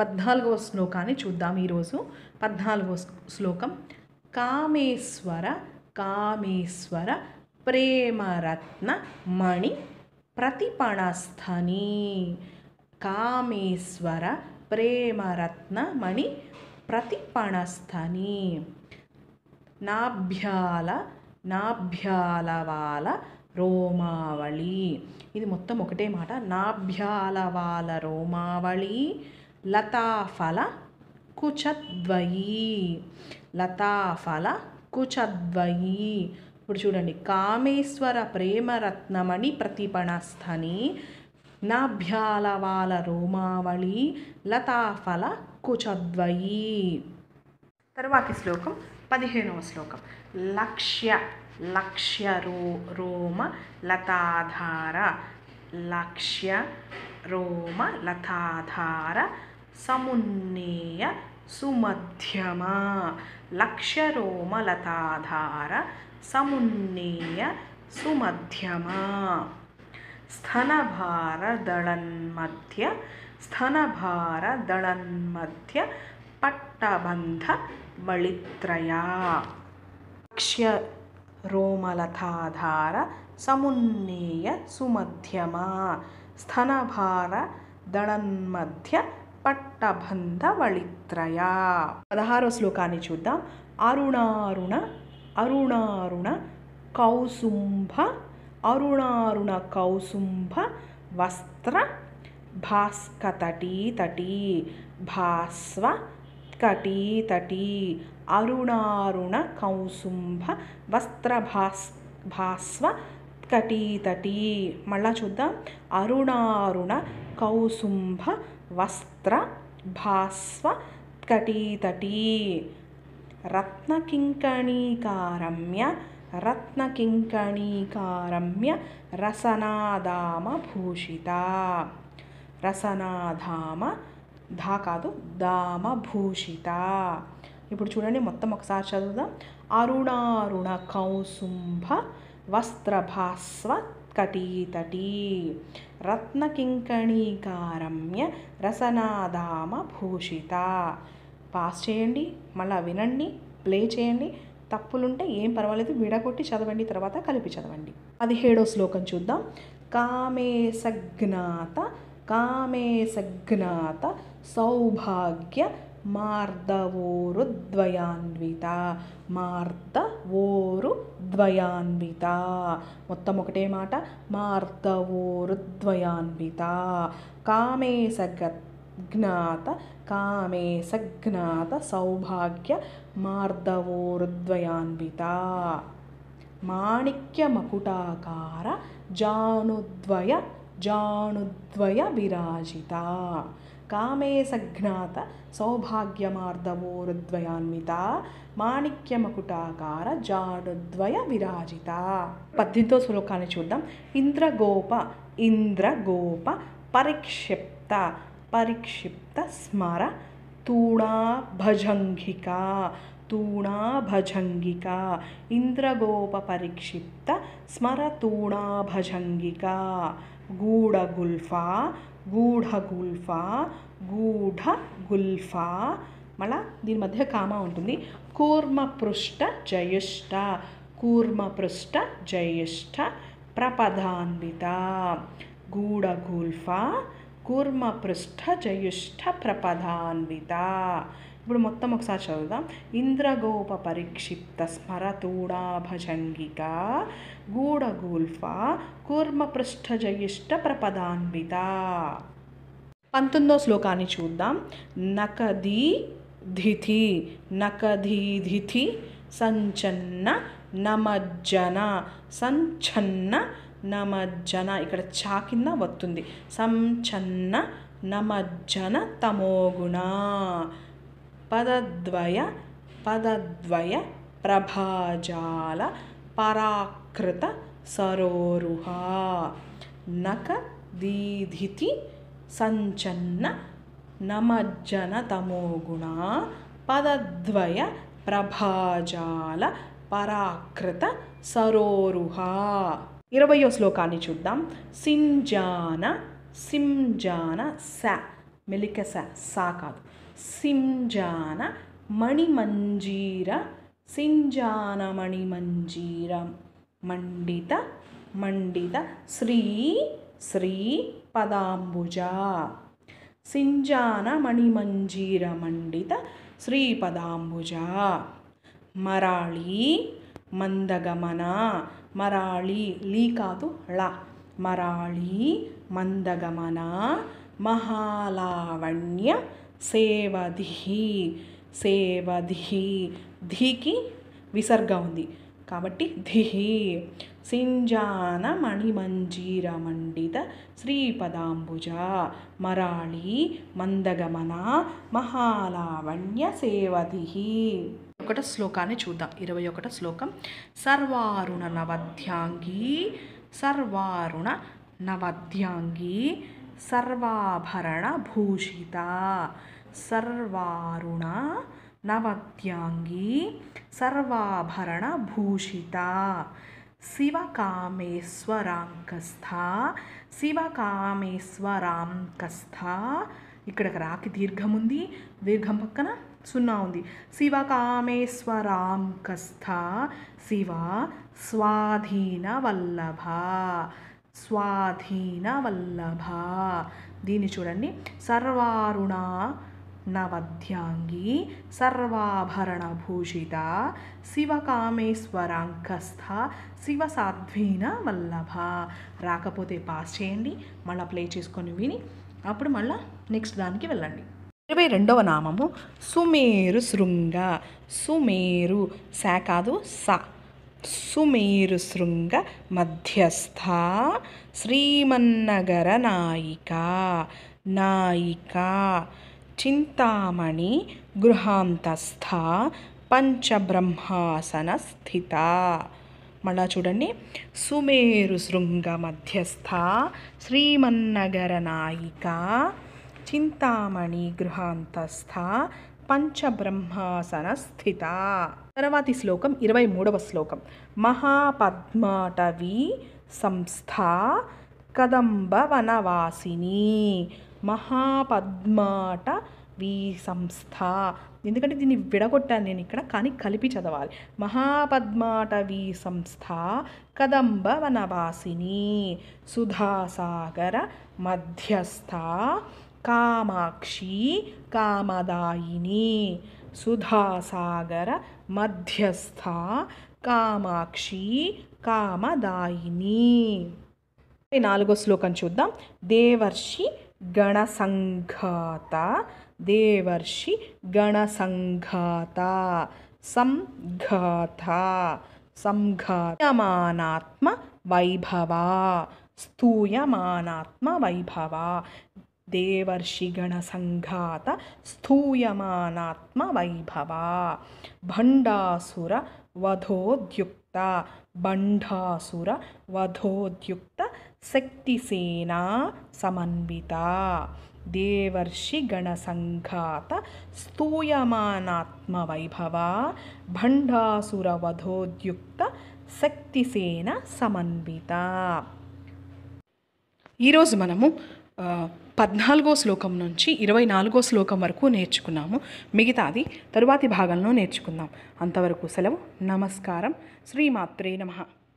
పద్నాలుగవ శ్లోకాన్ని చూద్దాం ఈరోజు పద్నాలుగవ శ్లోకం కామేశ్వర కామేశ్వర ప్రేమరత్న మణి ప్రతిపణస్థని కామేశ్వర ప్రేమరత్న మణి ప్రతిపణస్థని నాభ్యాల నాభ్యాలవాల రోమావళి ఇది మొత్తం ఒకటే మాట నాభ్యాలవాల రోమావళి లతాఫల కుచద్వయి లతాఫల కుచద్వయి ఇప్పుడు చూడండి కామేశ్వర ప్రేమరత్నమణి ప్రతిపణస్థని నాభ్యాలవాల రోమావళి లతాఫల కుచద్వయి తరువాతి శ్లోకం పదిహేనవ శ్లోకం లక్ష్య లక్ష్య రో రోమ లతాధార లక్ష్య రోమ లతాధార సమున్నేయ సుమధ్యమ లక్ష్య రోమ లతాధార సమున్నేయ సుమధ్యమ స్తనభారదళన్మధ్య స్తనభారదళన్మధ్య పట్టబంధ వళిత్రయా లక్ష్య రోమలతాధార సమున్నేయ సుమధ్యమ స్తనభార దళన్మధ్య పట్టబంధ వళిత్రయా పదహారో శ్లోకాన్ని చూద్దాం అరుణారుణ అరుణారుణ కౌసుంభ అరుణారుణ కౌసుంభ వస్త్ర భాస్కతటీ తటీ భాస్వ కటీ తటీ అరుణారుణ కౌసుంభ వస్త్ర భాస్ భాస్వ కటీతటీ మళ్ళా చూద్దాం అరుణారుణ కౌసుంభ వస్త్ర భాస్వ కటీతటీ రత్నకింకణీకారమ్య రత్నకింకణీకారమ్య రసనాదామ భూషిత రసనాధామ ధా కాదు దామ భూషిత ఇప్పుడు చూడండి మొత్తం ఒకసారి చదువుదాం అరుణారుణ కౌసుంభ వస్త్రభాస్వ కటీతటీ రత్నకింకణీకారమ్య రసనాదామ భూషిత పాస్ చేయండి మళ్ళీ వినండి ప్లే చేయండి తప్పులుంటే ఏం పర్వాలేదు విడగొట్టి చదవండి తర్వాత కలిపి చదవండి పదిహేడో శ్లోకం చూద్దాం కామేసజ్ఞాత కామేసజ్ఞాత సౌభాగ్య మార్దవోరుద్వయాన్విత మార్దవోరు ద్వయాన్విత మొత్తం ఒకటే మాట మార్దవోరుద్వయాన్విత కామేసగ జ్ఞాత కామే సజ్ఞాత సౌభాగ్య మార్దవోరుద్వయాన్విత మాణిక్యమకుటాకార జానుద్వయ జానుద్వయ విరాజిత కామే సజ్ఞాత సౌభాగ్యమార్దవోరుద్వయాన్విత మాణిక్యమకుటాకార జానుద్వయ విరాజిత పద్దెనిమిదో శ్లోకాన్ని చూద్దాం ఇంద్రగోప ఇంద్రగోప పరిక్షిప్త పరిక్షిప్త స్మర తూణాభజంఘిక తూణాభజంగిక ఇంద్రగోప పరిక్షిప్త స్మర తూణాభజంగిక గూఢగుల్ఫా గూఢగుల్ఫా గూఢగుల్ఫా మళ్ళా దీని మధ్య కామా ఉంటుంది కూర్మపృష్ట జయుష్ట కూర్మపృష్ట జయుష్ట ప్రపదాన్విత గూఢగుల్ఫా కూర్మపృష్ఠ జయుష్ఠ ప్రపదాన్విత ఇప్పుడు మొత్తం ఒకసారి చదువుదాం ఇంద్రగోప పరిక్షిప్త స్మరతూడాభజంగిక గూఢగూల్ఫా కూర్మపృష్ఠ జయుష్ఠ ప్రపదాన్విత పంతొమ్మిదో శ్లోకాన్ని చూద్దాం నకదీ ధిథి నకధీధిథి సంచన్న నమజ్జన సంచన్న నమజ్జన ఇక్కడ చా కింద వస్తుంది సంచన్న నమజ్జన తమోగుణ పదద్వయ పదద్వయ ప్రభాజాల పరాకృత సరోరుహ నక దీధితి సంచన్న నమజ్జన తమోగుణ పదద్వయ ప్రభాజాల పరాకృత సరోరుహ ఇరవయో శ్లోకాన్ని చూద్దాం సింజాన సింజాన స మెలిక స సా కాదు సింజాన మణిమంజీర సింజాన మణిమంజీర మండిత మండిత శ్రీ శ్రీ పదాంబుజ సింజాన మణిమంజీర మండిత శ్రీపదాంబుజ మరాళి మందగమన మరాళి లీ కాదు ళ మరాళి మందగమన మహాలావణ్య సేవధి సేవధి ధికి విసర్గ ఉంది కాబట్టి ధిహి సింజాన మణిమంజీర మండిత శ్రీపదాంబుజ మరాళి మందగమన మహాలావణ్య సేవధి ఒకట శ్లోకాన్ని చూద్దాం ఇరవై ఒకట శ్లోకం సర్వారుణ నవధ్యాంగి సర్వారుణ నవధ్యాంగి సర్వాభరణ భూషిత సర్వారుణ నవద్యాంగి సర్వాభరణ భూషిత శివకామేశ్వరాంకస్థ శివకామేశ్వరాంకస్థ ఇక్కడ రాకి దీర్ఘం ఉంది దీర్ఘం పక్కన సున్నా ఉంది శివకామేశ్వరాంకస్థ శివ స్వాధీన వల్లభ స్వాధీన వల్లభ దీన్ని చూడండి సర్వారుణ నవధ్యాంగి సర్వాభరణ భూషిత శివకామేశ్వరాంకస్థ శివ సాధ్వీన వల్లభ రాకపోతే పాస్ చేయండి మళ్ళీ ప్లే చేసుకొని విని అప్పుడు మళ్ళీ నెక్స్ట్ దానికి వెళ్ళండి ఇరవై రెండవ నామము సుమేరు శృంగ సుమేరు సా కాదు సా సుమేరు శృంగ మధ్యస్థ శ్రీమన్నగర నాయిక నాయిక చింతామణి గృహాంతస్థ పంచబ్రహ్మాసన స్థిత మళ్ళా చూడండి సుమేరు శృంగ మధ్యస్థ శ్రీమన్నగర నాయిక చింతామణి గృహాంతస్థ పంచబ్రహ్మాసన స్థిత తర్వాతి శ్లోకం ఇరవై మూడవ శ్లోకం మహాపద్మాటవీ సంస్థ కదంబవనవాసిని మహాపద్మాట వి సంస్థ ఎందుకంటే దీన్ని విడగొట్టాను నేను ఇక్కడ కానీ కలిపి చదవాలి మహాపద్మాటవీ సంస్థ కదంబ వనవాసిని సుధాసాగర మధ్యస్థ కామాక్షి కామదాయిని సుధాసాగర మధ్యస్థ కామాక్షి కామదాయిని ఇరవై నాలుగో శ్లోకం చూద్దాం దేవర్షి గణసంఘాత దేవర్షి గణసంఘాత సంఘాత సంఘాతమానాత్మ వైభవ స్థూయమానాత్మ వైభవ దేవర్షిగణసంఘాత స్థూయమానాత్మ వైభవ భండాసుర వధోద్యుక్త బండాసుర వధోద్యుక్త శక్తిసేనా సమన్విత దేవర్షి గణసంఘాత స్తూయమానాత్మ వైభవ భండాసుర వధోద్యుక్త శక్తిసేన సమన్విత ఈరోజు మనము ఆ, పద్నాలుగో శ్లోకం నుంచి ఇరవై నాలుగో శ్లోకం వరకు నేర్చుకున్నాము మిగతాది తరువాతి భాగంలో నేర్చుకుందాం అంతవరకు సెలవు నమస్కారం శ్రీమాత్రే నమః